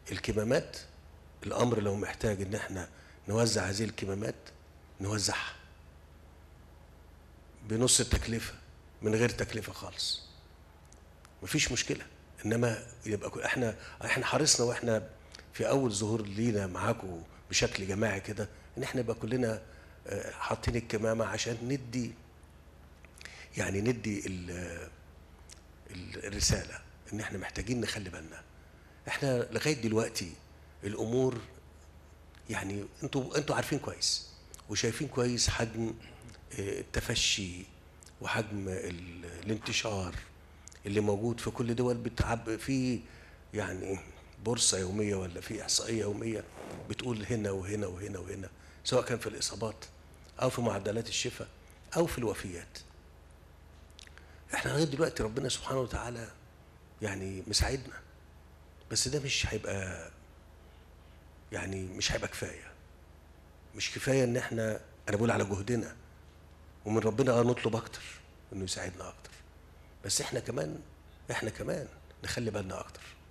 الكمامات الامر لو محتاج ان احنا نوزع هذه الكمامات نوزعها بنص التكلفه من غير تكلفه خالص مفيش مشكله انما يبقى كل- احنا احنا حرصنا واحنا في اول ظهور لينا معاكم بشكل جماعي كده ان احنا يبقى كلنا آه، حاطين الكمامه عشان ندي يعني ندي ال- ال- الرساله ان احنا محتاجين نخلي بالنا احنا لغايه دلوقتي الامور يعني انتوا انتوا عارفين كويس وشايفين كويس حجم آه، التفشي وحجم ال- الانتشار اللي موجود في كل دول بتعب في يعني بورصه يوميه ولا في احصائيه يوميه بتقول هنا وهنا وهنا وهنا سواء كان في الاصابات او في معدلات الشفاء او في الوفيات احنا لغايه دلوقتي ربنا سبحانه وتعالى يعني مساعدنا بس ده مش هيبقى يعني مش هيبقى كفايه مش كفايه ان احنا انا بقول على جهدنا ومن ربنا اه نطلب اكتر انه يساعدنا اكتر بس احنا كمان احنا كمان نخلي بالنا اكتر